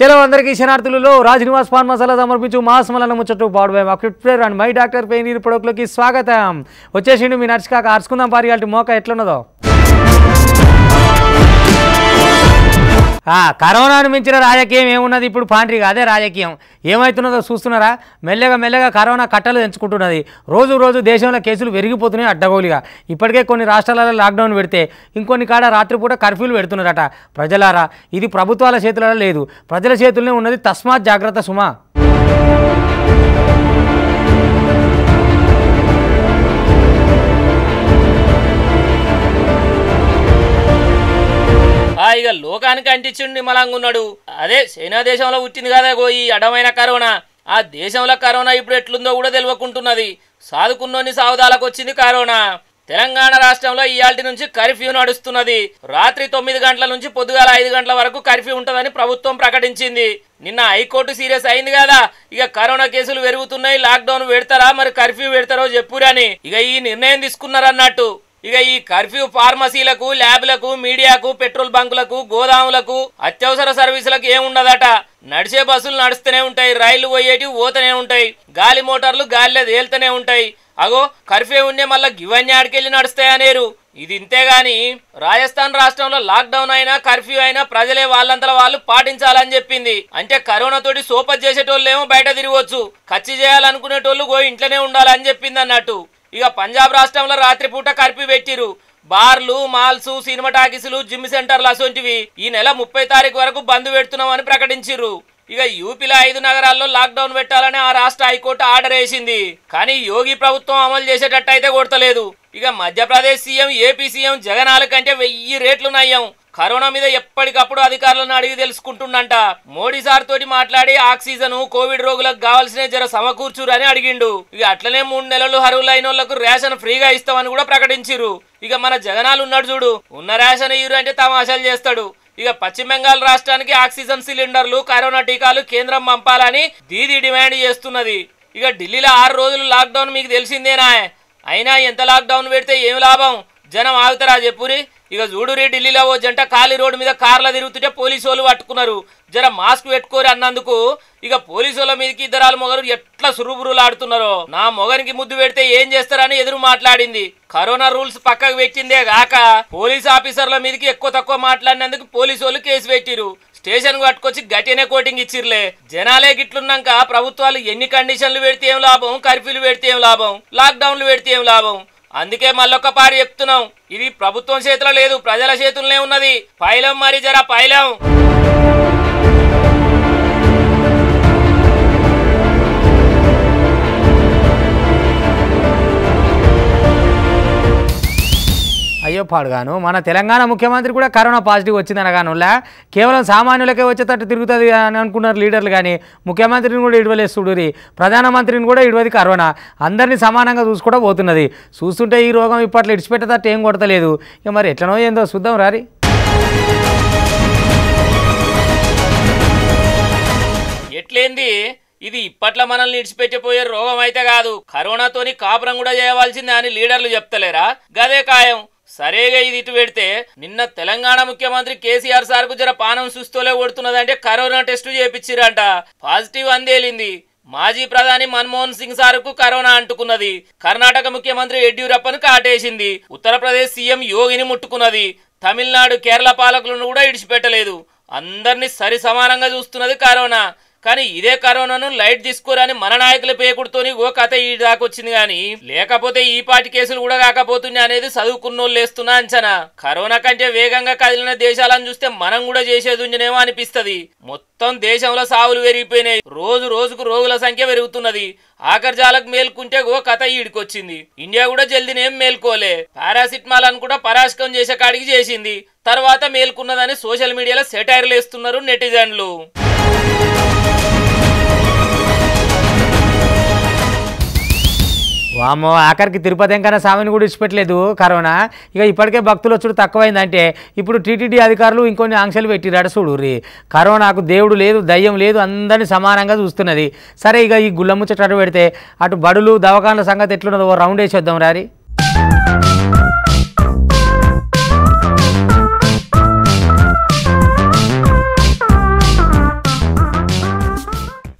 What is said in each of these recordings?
చలో అందరికీ శనార్థులలో రాజ్ నివాస్ పాన్ మసాలా సమర్పించు మాస్ మలన ముచ్చట్టు పాడుబోయే మా క్రిట్ ప్లేయర్ అండ్ మై డాక్టర్ పెయినీర్ ప్రొడక్ట్లోకి స్వాగతం వచ్చేసిండు మీ నడిచికాక అరుచుకుందాం పారి మోక ఎట్లున్నదో ఆ, కరోనాను మించిన రాజకీయం ఏమున్నది ఇప్పుడు పాండ్రిగా అదే రాజకీయం ఏమవుతున్నదో చూస్తున్నారా మెల్లగా మెల్లగా కరోనా కట్టలు తెంచుకుంటున్నది రోజు రోజు దేశంలో కేసులు పెరిగిపోతున్నాయి అడ్డగోలుగా ఇప్పటికే కొన్ని రాష్ట్రాలలో లాక్డౌన్ పెడితే ఇంకొన్ని కాడ రాత్రిపూట కర్ఫ్యూలు పెడుతున్నారట ప్రజలారా ఇది ప్రభుత్వాల చేతులలో లేదు ప్రజల చేతుల్లోనే ఉన్నది తస్మాత్ జాగ్రత్త సుమా ఆ ఇక లోకానికి అంటించిండి మలంగున్నాడు అదే చైనా దేశంలో పుట్టింది కదా గో ఈ అడమైన కరోనా ఆ దేశంలో కరోనా ఇప్పుడు ఎట్లుందో కూడా తెలియకుంటున్నది సాదుకున్నోని సావుదాలకు వచ్చింది కరోనా తెలంగాణ రాష్ట్రంలో ఇయాల్టి నుంచి కర్ఫ్యూ నడుస్తున్నది రాత్రి తొమ్మిది గంటల నుంచి పొద్దుగాల ఐదు గంటల వరకు కర్ఫ్యూ ఉంటుందని ప్రభుత్వం ప్రకటించింది నిన్న హైకోర్టు సీరియస్ అయింది కదా ఇక కరోనా కేసులు పెరుగుతున్నాయి లాక్డౌన్ పెడతారా మరి కర్ఫ్యూ పెడతారో చెప్పురని ఇక ఈ నిర్ణయం తీసుకున్నారన్నట్టు ఇక ఈ కర్ఫ్యూ ఫార్మసీలకు ల్యాబ్లకు మీడియాకు పెట్రోల్ బంకులకు గోదాములకు అత్యవసర సర్వీసులకు ఏముండదట నడిచే బస్సులు నడుస్తూనే ఉంటాయి రైళ్లు పోయేటివి పోతూనే ఉంటాయి గాలి మోటార్లు గాలిలో తేలుతూనే ఉంటాయి అగో కర్ఫ్యూ ఉండే మళ్ళా గివన్నీ ఆడికెళ్ళి నడుస్తాయనేరు ఇది ఇంతే గాని రాజస్థాన్ రాష్ట్రంలో లాక్డౌన్ అయినా కర్ఫ్యూ అయినా ప్రజలే వాళ్ళంతలా వాళ్ళు పాటించాలని చెప్పింది అంటే కరోనా తోటి సోపత్ చేసేటోళ్ళేమో బయట తిరగవచ్చు ఖర్చు చేయాలనుకునేటోళ్ళు గో ఇంట్లోనే ఉండాలని చెప్పింది అన్నట్టు ఇక పంజాబ్ రాష్ట్రంలో రాత్రిపూట కర్ఫ్యూ పెట్టిరు బార్లు మాల్స్ సినిమా టాకీసులు జిమ్ సెంటర్లు అసొంటివి ఈ నెల ముప్పై తారీఖు వరకు బంద్ పెడుతున్నామని ప్రకటించిర్రు ఇక యూపీలో ఐదు నగరాల్లో లాక్డౌన్ పెట్టాలని ఆ రాష్ట్ర హైకోర్టు ఆర్డర్ వేసింది కానీ యోగి ప్రభుత్వం అమలు చేసేటట్టు అయితే కొడతలేదు ఇక మధ్యప్రదేశ్ సీఎం ఏపీ సీఎం జగనాల కంటే వెయ్యి రేట్లు నయ్యం కరోనా మీద ఎప్పటికప్పుడు అధికారులను అడిగి తెలుసుకుంటుండంట మోడీ సార్ తోటి మాట్లాడి ఆక్సిజన్ కోవిడ్ రోగులకు కావాల్సిన జర సమకూర్చురు అని అడిగిండు ఇక అట్లనే మూడు నెలలు అర్హులైన వాళ్ళకు రేషన్ ఫ్రీగా ఇస్తామని కూడా ప్రకటించిరు ఇక మన జగనాలు ఉన్నాడు చూడు ఉన్న రేషన్ ఇయ్యరు అంటే తమాషాలు చేస్తాడు ఇక పశ్చిమ బెంగాల్ రాష్ట్రానికి ఆక్సిజన్ సిలిండర్లు కరోనా టీకాలు కేంద్రం పంపాలని దీది డిమాండ్ చేస్తున్నది ఇక ఢిల్లీలో ఆరు రోజులు లాక్డౌన్ మీకు తెలిసిందేనా అయినా ఎంత లాక్డౌన్ పెడితే ఏం లాభం జనం ఆగుతారా చెప్పురి ఇక చూడురి ఢిల్లీలో ఓ జంట ఖాళీ రోడ్డు మీద కార్ల తిరుగుతుంటే పోలీసు వాళ్ళు పట్టుకున్నారు జర మాస్క్ పెట్టుకోరి అన్నందుకు ఇక పోలీసు వాళ్ళ మీదకి ఇద్దరాలు మొగరు ఎట్లా సురుబురులు ఆడుతున్నారో నా మొగనికి ముద్దు పెడితే ఏం చేస్తారని ఎదురు మాట్లాడింది కరోనా రూల్స్ పక్కకు పెట్టిందే గాక పోలీస్ ఆఫీసర్ల మీదకి ఎక్కువ తక్కువ మాట్లాడినందుకు పోలీసు వాళ్ళు కేసు పెట్టిరు స్టేషన్ పట్టుకొచ్చి గట్టినే కోటింగ్ ఇచ్చిర్లే జనాలే గిట్లున్నాక ప్రభుత్వాలు ఎన్ని కండిషన్లు పెడితే ఏం లాభం కర్ఫ్యూలు పెడితే ఏం లాభం లాక్డౌన్లు పెడితే ఏం లాభం అందుకే మళ్ళొక్క పారి చెప్తున్నాం ఇది ప్రభుత్వం చేతిలో లేదు ప్రజల చేతుల్లోనే ఉన్నది పైలం మరి జర పైలం అయ్యో పాడుగాను మన తెలంగాణ ముఖ్యమంత్రి కూడా కరోనా పాజిటివ్ వచ్చిందనగానులా కేవలం సామాన్యులకే వచ్చేటట్టు తిరుగుతుంది అని అనుకున్నారు లీడర్లు కానీ ముఖ్యమంత్రిని కూడా ఇడవలేస్తుడురి ప్రధానమంత్రిని కూడా ఇడవది కరోనా అందరినీ సమానంగా చూసుకోవడం పోతున్నది చూస్తుంటే ఈ రోగం ఇప్పట్లో ఇడిచిపెట్టేటట్టు ఏం కొడతలేదు ఇక మరి ఎట్లనో ఏందో చూద్దాం రారి ఎట్లేంది ఇది ఇప్పట్లో మనల్ని ఇడిచిపెట్టిపోయే రోగం అయితే కాదు కరోనాతోని కాపురం కూడా చేయవలసిందే అని లీడర్లు చెప్తలేరా గదే ఖాయం సరేగా ఇది ఇటు పెడితే నిన్న తెలంగాణ ముఖ్యమంత్రి కేసీఆర్ సార్ కు జర పానం సుస్తోలే కొడుతున్నదంటే కరోనా టెస్ట్ చేపించిరంట పాజిటివ్ అందేలింది మాజీ ప్రధాని మన్మోహన్ సింగ్ సార్కు కరోనా అంటుకున్నది కర్ణాటక ముఖ్యమంత్రి యడ్యూరప్పను కాటేసింది ఉత్తరప్రదేశ్ సీఎం యోగిని ముట్టుకున్నది తమిళనాడు కేరళ పాలకులను కూడా ఇడిచిపెట్టలేదు అందరినీ సరి సమానంగా చూస్తున్నది కరోనా కానీ ఇదే కరోనాను లైట్ తీసుకోరని మన నాయకుల పేకుడుతోని ఓ కథ ఈ దాకొచ్చింది కానీ లేకపోతే ఈ పాటి కేసులు కూడా కాకపోతున్నాయి అనేది చదువుకున్నోళ్ళు వేస్తున్నా అంచనా కరోనా కంటే వేగంగా కదిలిన దేశాలను చూస్తే మనం కూడా చేసేది ఉంజనేమో అనిపిస్తది మొత్తం దేశంలో సావులు పెరిగిపోయినాయి రోజు రోజుకు రోగుల సంఖ్య పెరుగుతున్నది ఆకర్జాలకు మేల్కుంటే ఓ కథ ఈడికొచ్చింది ఇండియా కూడా జల్దీనేం మేల్కోలే పారాసిటమాల్ అని కూడా పరాశకం చేసే కాడికి చేసింది తర్వాత మేల్కున్నదని సోషల్ మీడియాలో సెటైర్లు వేస్తున్నారు నెటిజన్లు వామో ఆఖరికి తిరుపతి వెంకన్న స్వామిని కూడా ఇచ్చిపెట్టలేదు కరోనా ఇక ఇప్పటికే భక్తులు వచ్చుడు తక్కువైందంటే ఇప్పుడు టీటీడీ అధికారులు ఇంకొన్ని ఆంక్షలు పెట్టిరాడు చూడు రీ కరోనాకు దేవుడు లేదు దయ్యం లేదు అందరినీ సమానంగా చూస్తున్నది సరే ఇక ఈ గుళ్ళ ముచ్చట అటు పెడితే అటు బడులు దవాఖాన్ల సంగతి ఎట్లున్నదో ఓ రౌండ్ వేసేద్దాం రారి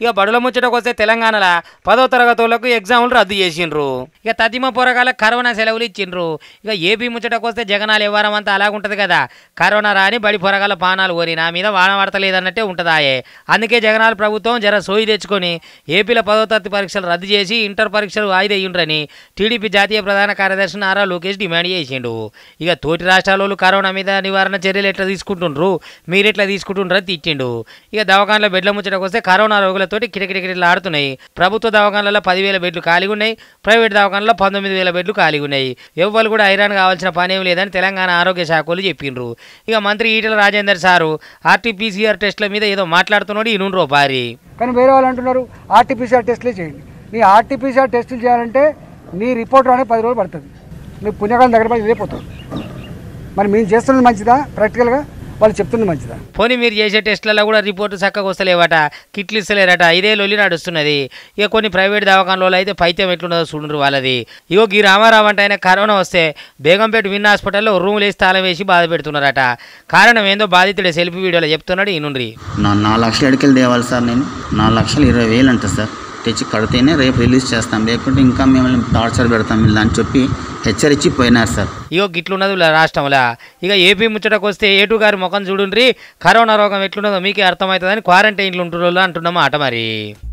ఇక బడుల ముచ్చటకు వస్తే తెలంగాణలో పదో తరగతులకు ఎగ్జామ్లు రద్దు చేసిండ్రు ఇక తదిమ పొరగాల కరోనా సెలవులు ఇచ్చిండ్రు ఇక ఏపీ ముచ్చటకు వస్తే జగనాలు వ్యవహారం అంతా అలాగుంటది కదా కరోనా రాని బడి పొరగాల పానాలు కోరి నా మీద వాన పడతలేదన్నట్టే ఉంటుందాయే అందుకే జగనాల ప్రభుత్వం జర సోయి తెచ్చుకొని ఏపీలో పదో తరగతి పరీక్షలు రద్దు చేసి ఇంటర్ పరీక్షలు వాయిదా అయ్యుండ్రని టీడీపీ జాతీయ ప్రధాన కార్యదర్శి నారా లోకేష్ డిమాండ్ చేసిండు ఇక తోటి రాష్ట్రాల కరోనా మీద నివారణ చర్యలు ఎట్లా తీసుకుంటుండ్రు మీరు ఎట్లా తీసుకుంటుండ్రని తిట్టిండు ఇక దవాఖానలో బెడ్ల ముచ్చటకు వస్తే కరోనా రోగులతోటి కిటకిటకిటలు ఆడుతున్నాయి ప్రభుత్వ దవాఖానలలో పదివేల బెడ్లు ఖాళీగా ఉన్నాయి ప్రైవేట్ దవాఖానలో పంతొమ్మిది వేల బెడ్లు ఖాళీగా ఉన్నాయి ఎవ్వరు కూడా ఐరాన్ కావాల్సిన పని ఏం లేదని తెలంగాణ ఆరోగ్య శాఖ వాళ్ళు చెప్పిండ్రు ఇక మంత్రి ఈటల రాజేందర్ సారు ఆర్టీపీసీఆర్ టెస్టుల మీద ఏదో మాట్లాడుతున్నాడు ఈనుండ్రో పారి కానీ వేరే వాళ్ళు అంటున్నారు ఆర్టీపీసీఆర్ టెస్టులే చేయండి నీ ఆర్టీపీసీఆర్ టెస్టులు చేయాలంటే నీ రిపోర్ట్ రాని పది రోజులు పడుతుంది నీ పుణ్యకాలం దగ్గర పడి ఇదే పోతుంది మరి మేము చేస్తున్నది మంచిదా ప్రాక్టికల్గా వాళ్ళు చెప్తున్నది మంచిదా పోనీ మీరు చేసే టెస్టులలో కూడా రిపోర్టు చక్కగా వస్తలేవట కిట్లు ఇస్తలేరట ఇదే లొల్లి నడుస్తున్నది ఇక కొన్ని ప్రైవేట్ దవాఖానలో అయితే పైత్యం ఎట్లున్నదో చూడరు వాళ్ళది ఇగో ఈ రామారావు అంటే ఆయన కరోనా వస్తే బేగంపేట విన్ హాస్పిటల్లో రూములు వేసి తాళం వేసి బాధ పెడుతున్నారట కారణం ఏందో బాధితుడే సెల్ఫీ వీడియోలో చెప్తున్నాడు ఈనుండ్రి నా నాలుగు లక్షలు ఎడికెళ్ళి తేవాలి సార్ నేను నాలుగు లక్షలు ఇరవై వేలు అంట సార్ తెచ్చి కడితేనే రేపు రిలీజ్ చేస్తాం లేకుంటే ఇంకా మిమ్మల్ని టార్చర్ పెడతాం వీళ్ళు అని చెప్పి హెచ్చరించి పోయినారు సార్ ఇగో గిట్లున్నది వీళ్ళ రాష్ట్రంలో ఇక ఏపీ ముచ్చటకు వస్తే ఏటు గారి ముఖం చూడుండ్రి కరోనా రోగం ఎట్లున్నదో మీకే అర్థమవుతుందని క్వారంటైన్లు ఉంటున్నారు అంటున్నాము అట మరి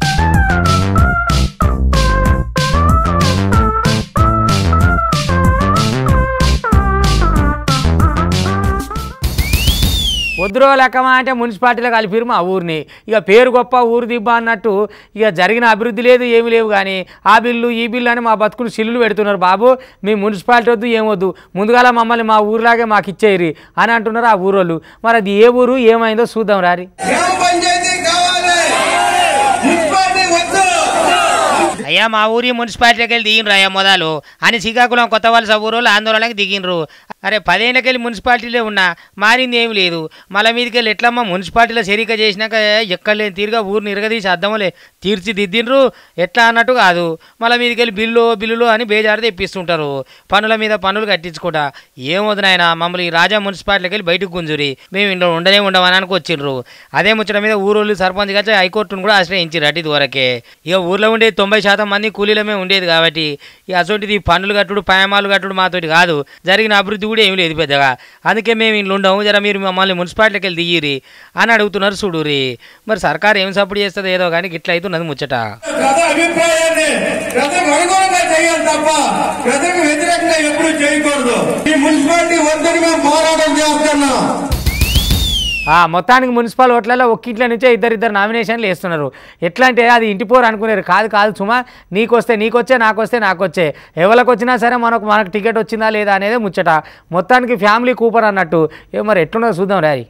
వద్దురో లెక్కమా అంటే మున్సిపాలిటీలో కలిపిరు మా ఊరిని ఇక పేరు గొప్ప ఊరు దిబ్బ అన్నట్టు ఇక జరిగిన అభివృద్ధి లేదు ఏమి లేవు కానీ ఆ బిల్లు ఈ బిల్లు అని మా బతుకులు సిల్లులు పెడుతున్నారు బాబు మీ మున్సిపాలిటీ వద్దు ఏమొద్దు ముందుగాల మమ్మల్ని మా ఊరిలాగే మాకు ఇచ్చేయరి అని అంటున్నారు ఆ ఊరోళ్ళు మరి అది ఏ ఊరు ఏమైందో చూద్దాం రారి గ్రామ పంచాయతీ కావాలి మున్సిపాలిటీ వద్దు అయ్యా మా ఊరి మున్సిపాలిటీకి వెళ్ళి దిగినరు అయ్యా మొదలు అని శ్రీకాకుళం కొత్త వలస ఊరోళ్ళు ఆందోళనకి దిగినరు అరే పదేళ్ళకెళ్ళి మున్సిపాలిటీలో ఉన్నా మారింది ఏమి లేదు మళ్ళీ మీదకి వెళ్ళి ఎట్లమ్మా మున్సిపాలిటీలో చేరిక చేసినాక ఎక్కడ లేని తీరుగా ఊరిని ఇరగదీసి అద్దములే తీర్చిదిద్దిండ్రు ఎట్లా అన్నట్టు కాదు మళ్ళీ మీదకి వెళ్ళి బిల్లు బిల్లులు అని బేజారు తెప్పిస్తుంటారు పనుల మీద పనులు కట్టించుకుంటా ఏమవుతుంది నాయన మమ్మల్ని ఈ రాజా మున్సిపాలిటీకి వెళ్ళి బయటకు గుంజురి మేము ఇంట్లో ఉండనే ఉండమని అనుకొచ్చిండ్రు అదే ముచ్చట మీద ఊరోళ్ళు సర్పంచ్ గారు హైకోర్టును కూడా ఆశ్రయించారు అటు ఇదివరకే ఇక ఊర్లో ఉండేది తొంభై శాతం మంది కూలీలమే ఉండేది కాబట్టి ఇక అసోంటిది పన్నులు కట్టుడు పాయమాలు కట్టుడు మాతోటి కాదు జరిగిన అభివృద్ధి కూడా ఏమి లేదు పెద్దగా అందుకే మేము ఇంట్లో ఉండము జర మీరు మమ్మల్ని మున్సిపాలిటీకి వెళ్ళి దిగిరి అని అడుగుతున్నారు చూడురి మరి సర్కారు ఏం సపోర్ట్ చేస్తుంది ఏదో కానీ గిట్ల అవుతున్నది ముచ్చట ప్రజల అభిప్రాయాన్ని ప్రజలకు అనుగుణంగా చేయాలి తప్ప ప్రజలకు వ్యతిరేకంగా ఎప్పుడు చేయకూడదు ఈ మున్సిపాలిటీ వద్దని మేము పోరాటం చేస్తున్నాం ఆ మొత్తానికి మున్సిపల్ ఓట్లలో ఒక్కింట్ల నుంచే ఇద్దరిద్దరు నామినేషన్లు వేస్తున్నారు ఎట్లా అంటే అది ఇంటి పోరు అనుకునేరు కాదు కాదు సుమా నీకొస్తే నీకొచ్చే నాకొస్తే నాకొచ్చే ఎవరికి వచ్చినా సరే మనకు మనకు టికెట్ వచ్చిందా లేదా అనేది ముచ్చట మొత్తానికి ఫ్యామిలీ కూపర్ అన్నట్టు ఏ మరి ఎట్లున్నదో చూద్దాం రారి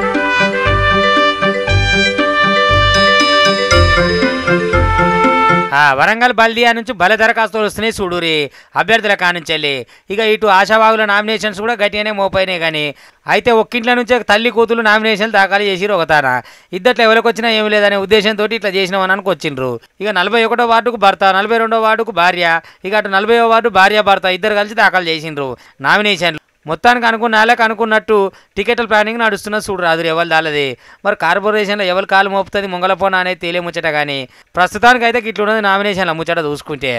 ఆ, వరంగల్ బల్దియా నుంచి బల దరఖాస్తులు వస్తున్నాయి చూడురి అభ్యర్థుల కానుంచి వెళ్ళి ఇక ఇటు ఆశావాగుల నామినేషన్స్ కూడా గట్టిగానే మోపైనాయి కానీ అయితే ఒక్కింట్ల నుంచే తల్లి కూతురు నామినేషన్లు దాఖలు చేసిరు ఒకతాన ఇద్దట్లో ఎవరికి వచ్చినా ఏమి లేదనే ఉద్దేశంతో ఇట్లా చేసినామని అనుకొచ్చిండ్రు ఇక నలభై ఒకటో వార్డుకు భర్త నలభై రెండో వార్డుకు భార్య ఇక అటు నలభై వార్డు భార్య భర్త ఇద్దరు కలిసి దాఖలు చేసిండ్రు నామినేషన్లు మొత్తానికి అనుకున్న వాళ్ళకి అనుకున్నట్టు టికెట్ల ప్లానింగ్ నడుస్తున్న చూడు రాదు ఎవరు దాలది మరి కార్పొరేషన్లో ఎవరు కాలు మోపుతుంది ముంగలపోన అనేది తేలే ముచ్చట కానీ ప్రస్తుతానికి అయితే ఇట్లున్నది నామినేషన్ల ముచ్చట చూసుకుంటే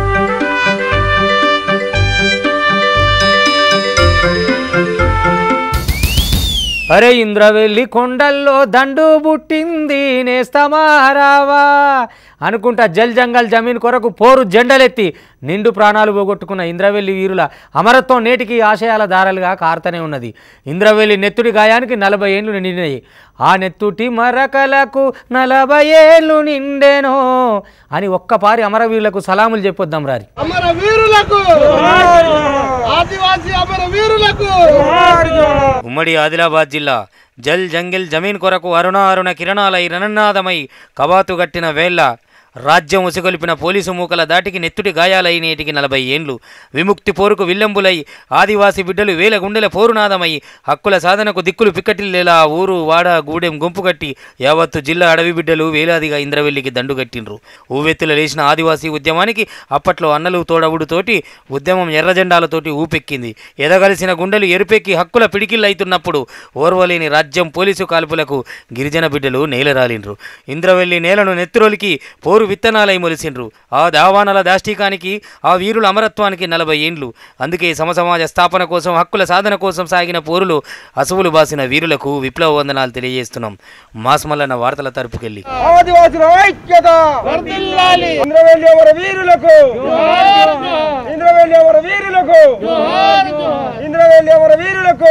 అరే ఇంద్రవెల్లి కొండల్లో దండు పుట్టింది నేస్తమారావా అనుకుంటా జల్ జంగల్ జమీన్ కొరకు పోరు జెండలెత్తి నిండు ప్రాణాలు పోగొట్టుకున్న ఇంద్రవెల్లి వీరుల అమరత్వం నేటికి ఆశయాల దారాలుగా కారుతూనే ఉన్నది ఇంద్రవెల్లి నెత్తుడి గాయానికి నలభై ఏళ్ళు నిండినాయి ఆ నెత్తుటి మరకలకు నలభై ఏళ్ళు నిండెనో అని ఒక్కపారి అమరవీరులకు సలాములు చెప్పొద్దాం రారి అమర వీరులకు ఆదివాసీ అమర వీరులకు ఉమ్మడి ఆదిలాబాద్ జిల్లా జల్ జంగిల్ జమీన్ కొరకు అరుణ అరుణ కిరణాలై రణనాదమై కవాతు గట్టిన వేళ్ళ రాజ్యం ఉసిగొలిపిన పోలీసు మూకల దాటికి నెత్తుటి గాయాలై నేటికి నలభై ఏండ్లు విముక్తి పోరుకు విల్లంబులై ఆదివాసి బిడ్డలు వేల గుండెల పోరునాదమై హక్కుల సాధనకు దిక్కులు పిక్కటిల్లేలా ఊరు వాడ గూడెం గుంపు కట్టి యావత్తు జిల్లా అడవి బిడ్డలు వేలాదిగా ఇంద్రవెల్లికి దండుగట్టిండ్రు ఊవెత్తుల లేచిన ఆదివాసీ ఉద్యమానికి అప్పట్లో అన్నలు తోడవుడుతోటి ఉద్యమం ఎర్రజెండాలతోటి ఊపెక్కింది ఎదగలిసిన గుండెలు ఎరుపెక్కి హక్కుల పిడికిళ్ళైతున్నప్పుడు ఓర్వలేని రాజ్యం పోలీసు కాల్పులకు గిరిజన బిడ్డలు నేలరాలిండ్రు ఇంద్రవెల్లి నేలను నెత్తురొలికి పోరు విత్తనాలై మొలిసిండ్రు ఆ దావానల దాష్టికానికి ఆ వీరుల అమరత్వానికి నలభై ఏండ్లు అందుకే సమసమాజ స్థాపన కోసం హక్కుల సాధన కోసం సాగిన పోరులో అసువులు బాసిన వీరులకు విప్లవ వందనాలు తెలియజేస్తున్నాం మాస్మల్లన్న వార్తల తరపుకెళ్ళి ఆదివాసుల ఐక్యత ఇంద్రవెల్లి ఎవర వీరులకు ఇంద్రవెల్లి ఎవర వీరులకు ఇంద్రవెల్లి ఎవర వీరులకు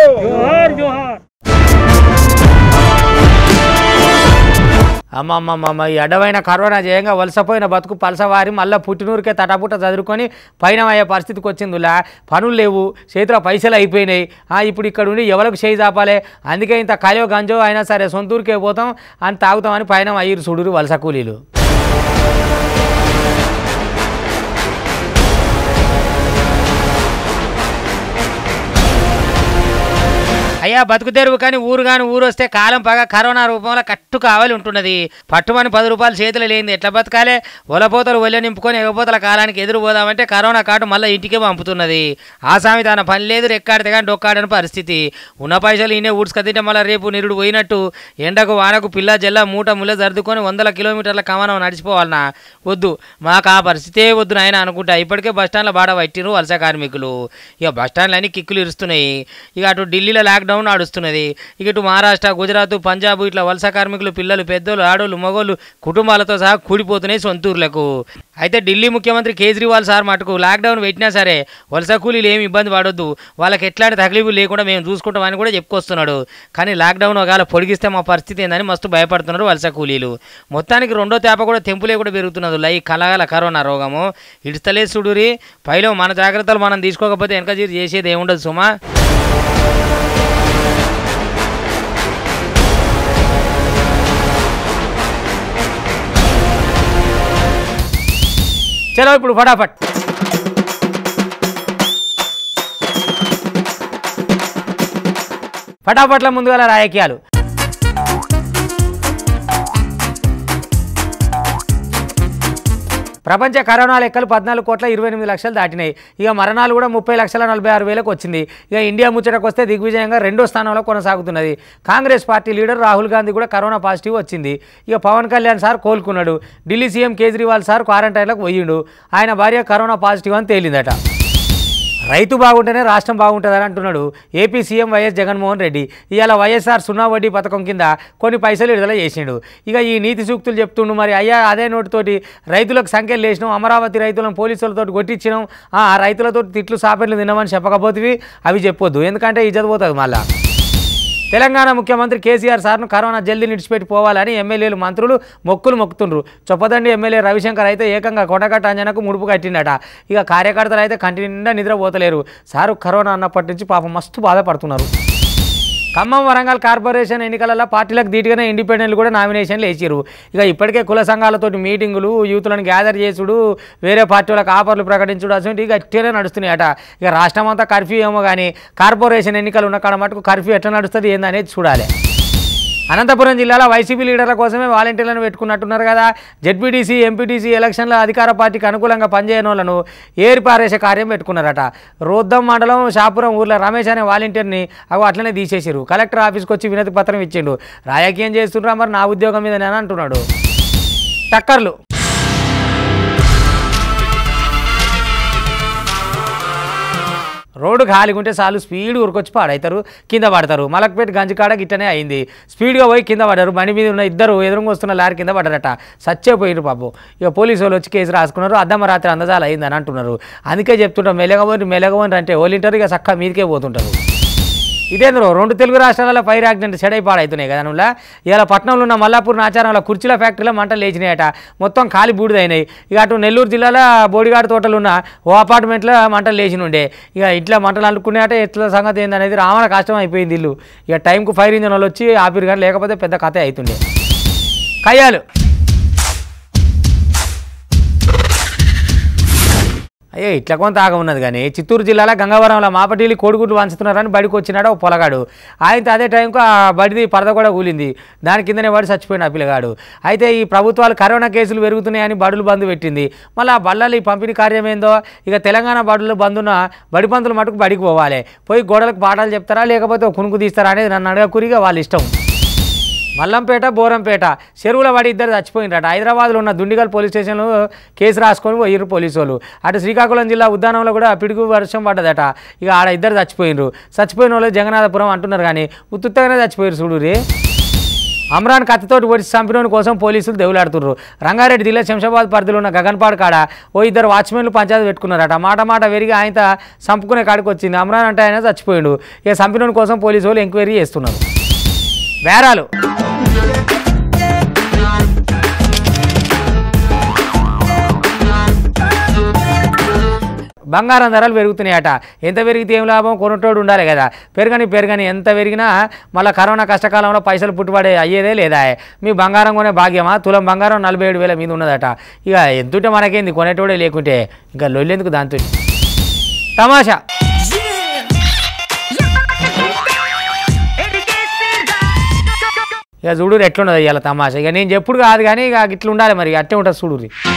అమ్మమ్మమ్మ ఈ అడ్డమైన కరోనా చేయంగా వలసపోయిన బతుకు పలసవారి మళ్ళీ పుట్టినూరికే తటపుట చదువుకొని పైన అయ్యే పరిస్థితికి వచ్చిందిలా పనులు లేవు చేతిలో పైసలు అయిపోయినాయి ఆ, ఇప్పుడు ఇక్కడ ఉండి ఎవరికి చేయి చాపాలే అందుకే ఇంత కయో గంజో అయినా సరే సొంతూరికే పోతాం అని తాగుతామని పైన అయ్యిరు చూడురు వలస కూలీలు అయ్యా బతుకు తెరువు కానీ ఊరు కానీ ఊరు వస్తే కాలం పగ కరోనా రూపంలో కట్టు కావాలి ఉంటున్నది పట్టుమని పది రూపాయలు చేతులు లేనిది ఎట్లా బతకాలే ఒలపోతలు ఒళ్ళ నింపుకొని ఎగపోతల కాలానికి ఎదురు పోదామంటే కరోనా కాటు మళ్ళీ ఇంటికే పంపుతున్నది ఆసామి తన పని లేదు రెక్కాడితే కానీ డొక్కాడని పరిస్థితి ఉన్న పైసలు ఈయనే ఊడ్చుకతింటే మళ్ళీ రేపు నిరుడు పోయినట్టు ఎండకు వానకు పిల్ల జల్ల మూట ముల్ల జరుదుకొని వందల కిలోమీటర్ల కమనం నడిచిపోవాలనా వద్దు మాకు ఆ పరిస్థితే వద్దు నాయన అనుకుంటా ఇప్పటికే బస్టాండ్లో బాడ పట్టిరు వలస కార్మికులు ఇక బస్టాండ్లు అన్ని కిక్కులు ఇరుస్తున్నాయి ఇక అటు ఢిల్లీలో లాక్డౌన్ నడుస్తున్నది ఇక ఇటు మహారాష్ట్ర గుజరాత్ పంజాబ్ ఇట్లా వలస కార్మికులు పిల్లలు పెద్దోళ్ళు ఆడోళ్ళు మగోళ్ళు కుటుంబాలతో సహా కూడిపోతున్నాయి సొంతూర్లకు అయితే ఢిల్లీ ముఖ్యమంత్రి కేజ్రీవాల్ సార్ మటుకు లాక్డౌన్ పెట్టినా సరే వలస కూలీలు ఏమి ఇబ్బంది పడొద్దు వాళ్ళకి ఎట్లాంటి తగిలిపులు లేకుండా మేము చూసుకుంటామని కూడా చెప్పుకొస్తున్నాడు కానీ లాక్డౌన్ ఒకవేళ పొడిగిస్తే మా పరిస్థితి ఏందని మస్తు భయపడుతున్నారు వలస కూలీలు మొత్తానికి రెండో తేప కూడా తెంపులే కూడా పెరుగుతున్నది లై కలగల కరోనా రోగము ఇడిస్తలే సుడురి పైలో మన జాగ్రత్తలు మనం తీసుకోకపోతే వెనక జీరు చేసేది ఏముండదు సుమా చలో ఇప్పుడు ఫటాఫట్ ఫటాఫట్ల ముందుగా రాజకీయాలు ప్రపంచ కరోనా లెక్కలు పద్నాలుగు కోట్ల ఇరవై ఎనిమిది లక్షలు దాటినాయి ఇక మరణాలు కూడా ముప్పై లక్షల నలభై ఆరు వేలకు వచ్చింది ఇక ఇండియా ముచ్చటకు వస్తే దిగ్విజయంగా రెండో స్థానంలో కొనసాగుతున్నది కాంగ్రెస్ పార్టీ లీడర్ రాహుల్ గాంధీ కూడా కరోనా పాజిటివ్ వచ్చింది ఇక పవన్ కళ్యాణ్ సార్ కోలుకున్నాడు ఢిల్లీ సీఎం కేజ్రీవాల్ సార్ క్వారంటైన్లకు పోయిండు ఆయన భార్య కరోనా పాజిటివ్ అని తేలిందట రైతు బాగుంటేనే రాష్ట్రం బాగుంటుందని అంటున్నాడు AP CM YS Jaganmohan Reddy ఇవాళ వైఎస్ఆర్ సున్నా వడ్డీ పథకం కింద కొన్ని పైసలు విడుదల చేసిండు ఇక ఈ నీతి సూక్తులు చెప్తుండు మరి అయ్యా అదే నోటితోటి రైతులకు సంఖ్యలు వేసినాం అమరావతి రైతులను పోలీసులతో కొట్టించినాం ఆ రైతులతో తిట్లు సాపెట్లు తినమని చెప్పకపోతే అవి చెప్పొద్దు ఎందుకంటే ఇజ్జత పోతుంది మళ్ళా తెలంగాణ ముఖ్యమంత్రి కేసీఆర్ సార్ను కరోనా జల్దీ నిడిచిపెట్టి పోవాలని ఎమ్మెల్యేలు మంత్రులు మొక్కులు మొక్కుతుండ్రు చొప్పదండి ఎమ్మెల్యే రవిశంకర్ అయితే ఏకంగా కొటకట్ట అంజనకు ముడుపు కట్టిండట ఇక కార్యకర్తలు అయితే కంటి నిండా నిద్రపోతలేరు సారు కరోనా అన్నప్పటి నుంచి పాపం మస్తు బాధపడుతున్నారు ఖమ్మం వరంగల్ కార్పొరేషన్ ఎన్నికలలో పార్టీలకు ధీటుగానే ఇండిపెండెంట్లు కూడా నామినేషన్లు వేసారు ఇక ఇప్పటికే కుల సంఘాలతోటి మీటింగులు యూత్లను గ్యాదర్ చేసుడు వేరే పార్టీలకు ఆఫర్లు ప్రకటించుడు అసలు గట్టిగానే నడుస్తున్నాయట ఇక రాష్ట్రం అంతా కర్ఫ్యూ ఏమో కానీ కార్పొరేషన్ ఎన్నికలు ఉన్న కాడ మటుకు కర్ఫ్యూ ఎట్లా నడుస్తుంది ఏందనేది చూడాలి అనంతపురం జిల్లాలో వైసీపీ లీడర్ల కోసమే వాలంటీర్లను పెట్టుకున్నట్టున్నారు కదా జెడ్పీటీసీ ఎంపీటీసీ ఎలక్షన్ల అధికార పార్టీకి అనుకూలంగా పనిచేయని వాళ్ళను ఏరిపారేసే కార్యం పెట్టుకున్నారట రోద్దం మండలం షాపురం ఊర్లో రమేష్ అనే వాలంటీర్ని అగో అట్లనే తీసేసారు కలెక్టర్ ఆఫీస్కి వచ్చి వినతి పత్రం ఇచ్చిండు రాజకీయం చేస్తుండ్రా మరి నా ఉద్యోగం మీద నేను అంటున్నాడు టక్కర్లు రోడ్డు ఖాళీగా ఉంటే చాలు స్పీడ్ ఉరికొచ్చి పాడవుతారు కింద పడతారు మలక్పేట గంజికాడ గిట్టనే అయింది స్పీడ్గా పోయి కింద పడ్డారు బండి మీద ఉన్న ఇద్దరు ఎదురుగా వస్తున్న లారీ కింద పడ్డారట సచ్చే పోయిరు పాపం ఇక పోలీసు వాళ్ళు వచ్చి కేసు రాసుకున్నారు అద్దమ్మ రాత్రి అందజాలు అయిందని అంటున్నారు అందుకే చెప్తుంటారు మెలగబోని మెలగబోని అంటే ఓలింటారు ఇక చక్క మీదకే పోతుంటారు ఇదేంద్రో రెండు తెలుగు రాష్ట్రాలలో ఫైర్ యాక్సిడెంట్ చెడై పాడవుతున్నాయి కదా నువ్వులా ఇలా పట్నంలో ఉన్న మల్లాపూర్ నాచారంలో కుర్చీల ఫ్యాక్టరీలో మంటలు లేచినాయట మొత్తం కాలి బూడిదైనాయి ఇక అటు నెల్లూరు జిల్లాలో బోడిగాడు తోటలు ఉన్న ఓ అపార్ట్మెంట్లో మంటలు లేచిన ఉండే ఇక ఇట్లా మంటలు అనుకున్నాయట ఎట్లా సంగతి ఏందనేది రావణ కష్టం అయిపోయింది ఇల్లు ఇక టైంకు ఫైర్ ఇంజన్ వాళ్ళు వచ్చి ఆపిరు కానీ లేకపోతే పెద్ద కథ అవుతుండే కయ్యాలు అయ్యో ఇట్లా కొంత ఆగ ఉన్నది కానీ చిత్తూరు జిల్లాలో గంగవరంలో మాపటిల్లి కోడిగుడ్లు వంచుతున్నారని బడికి వచ్చినాడు ఓ పొలగాడు ఆయనతో అదే టైంకు ఆ బడిది పరద కూడా కూలింది దాని కిందనే వాడు చచ్చిపోయిన ఆ పిల్లగాడు అయితే ఈ ప్రభుత్వాలు కరోనా కేసులు పెరుగుతున్నాయని బడులు బంద్ పెట్టింది మళ్ళీ ఆ బళ్ళలు ఈ పంపిణీ కార్యం ఏందో ఇక తెలంగాణ బడులు బందున్న బడి పంతులు మటుకు బడికి పోవాలి పోయి గోడలకు పాఠాలు చెప్తారా లేకపోతే ఒక కునుకు తీస్తారా అనేది నన్ను అడగకురిగా వాళ్ళ ఇష్టం మల్లంపేట బోరంపేట చెరువుల వాడి ఇద్దరు చచ్చిపోయినరట హైదరాబాద్లో ఉన్న దుండిగల్ పోలీస్ స్టేషన్లో కేసు రాసుకొని పోయిర్రు పోలీసు వాళ్ళు అటు శ్రీకాకుళం జిల్లా ఉద్యానంలో కూడా పిడుగు వర్షం పడ్డదట ఇక ఆడ ఇద్దరు చచ్చిపోయినరు చచ్చిపోయిన వాళ్ళు జగన్నాథపురం అంటున్నారు కానీ ఉత్తుత్తగానే చచ్చిపోయారు చూడురి అమ్రాన్ కత్తితోటి పొడిచి చంపినోని కోసం పోలీసులు దేవులాడుతున్నారు రంగారెడ్డి జిల్లా శంషాబాద్ పరిధిలో ఉన్న గగన్పాడు కాడ ఓ ఇద్దరు వాచ్మెన్లు పంచాయతీ పెట్టుకున్నారట మాట మాట వెరిగి ఆయన చంపుకునే కాడికి వచ్చింది అమ్రాన్ అంటే ఆయన చచ్చిపోయిండు ఇక చంపినోని కోసం పోలీసు వాళ్ళు ఎంక్వైరీ చేస్తున్నారు బేరాలు బంగారం ధరలు పెరుగుతున్నాయట ఎంత పెరిగితే ఏం లాభం కొనుట్టోడు ఉండాలి కదా పెరగని పెరగని ఎంత పెరిగినా మళ్ళీ కరోనా కష్టకాలంలో పైసలు పుట్టుబడే అయ్యేదే లేదా మీ బంగారం కొనే భాగ్యమా తులం బంగారం నలభై ఏడు వేల మీద ఉన్నదట ఇక ఎంతుంటే మనకేంది కొనేటోడే లేకుంటే ఇంకా లొల్లెందుకు దాంతో తమాషా ఇక చూడు ఎట్లున్నది ఇవాళ తమాషా ఇక నేను చెప్పుడు కాదు కానీ ఇక ఇట్లా ఉండాలి మరి అట్టే ఉంటుంది చూడు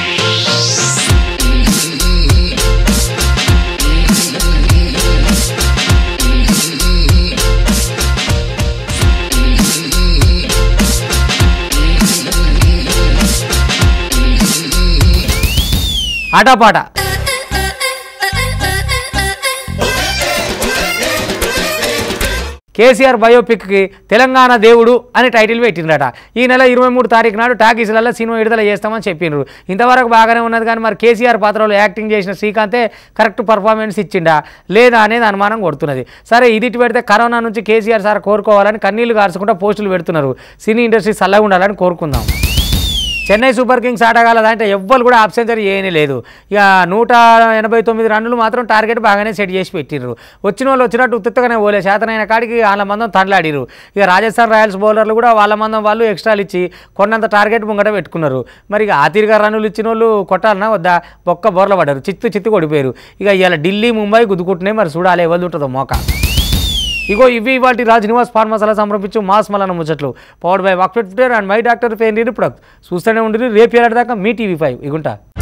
ఆటపాట కేసీఆర్ బయోపిక్కి తెలంగాణ దేవుడు అని టైటిల్ పెట్టిండ్రట ఈ నెల ఇరవై మూడు తారీఖు నాడు టాకీస్లలో సినిమా విడుదల చేస్తామని చెప్పిండ్రు ఇంతవరకు బాగానే ఉన్నది కానీ మరి కేసీఆర్ పాత్రలో యాక్టింగ్ చేసిన శ్రీకాంతే కరెక్ట్ పర్ఫార్మెన్స్ ఇచ్చిండా లేదా అనేది అనుమానం కొడుతున్నది సరే ఇది ఇటు పెడితే కరోనా నుంచి కేసీఆర్ సార్ కోరుకోవాలని కన్నీళ్లు కార్చుకుంటూ పోస్టులు పెడుతున్నారు సినీ ఇండస్ట్రీ చల్లగా ఉండాలని కోరుకుందాం చెన్నై సూపర్ కింగ్స్ ఆటగాళ్ళ అంటే ఎవ్వరు కూడా ఆబ్సెంచరీ చేయనే లేదు ఇక నూట ఎనభై తొమ్మిది రన్నులు మాత్రం టార్గెట్ బాగానే సెట్ చేసి పెట్టిర్రు వచ్చిన వాళ్ళు వచ్చినట్టు ఉత్తుత్తగానే పోలే శాతనైన కాడికి వాళ్ళ మందం తండ్లాడిరు ఇక రాజస్థాన్ రాయల్స్ బౌలర్లు కూడా వాళ్ళ మందం వాళ్ళు ఎక్స్ట్రాలు ఇచ్చి కొన్నంత టార్గెట్ ముంగట పెట్టుకున్నారు మరి ఇక ఆతిరిగా రన్నులు ఇచ్చిన వాళ్ళు కొట్టాలన్నా వద్దా ఒక్క బోర్ల పడ్డారు చిత్తు చిత్తు కొడిపోయారు ఇక ఇవాళ ఢిల్లీ ముంబై గుద్దుకుంటున్నాయి మరి చూడాలి ఎవరు ఉంటుందో మోక ఇగో ఇవి ఇవాటి రాజ్ నివాస్ ఫార్మసాల సమర్పించు మాస్ మలన ముచ్చట్లు పవర్డ్ బై వాక్ఫెట్ అండ్ మై డాక్టర్ పేరు ప్రొడక్ట్ చూస్తూనే ఉండి రేపు ఏడాది దాకా మీ టీవీ ఫైవ్ ఇగుంటా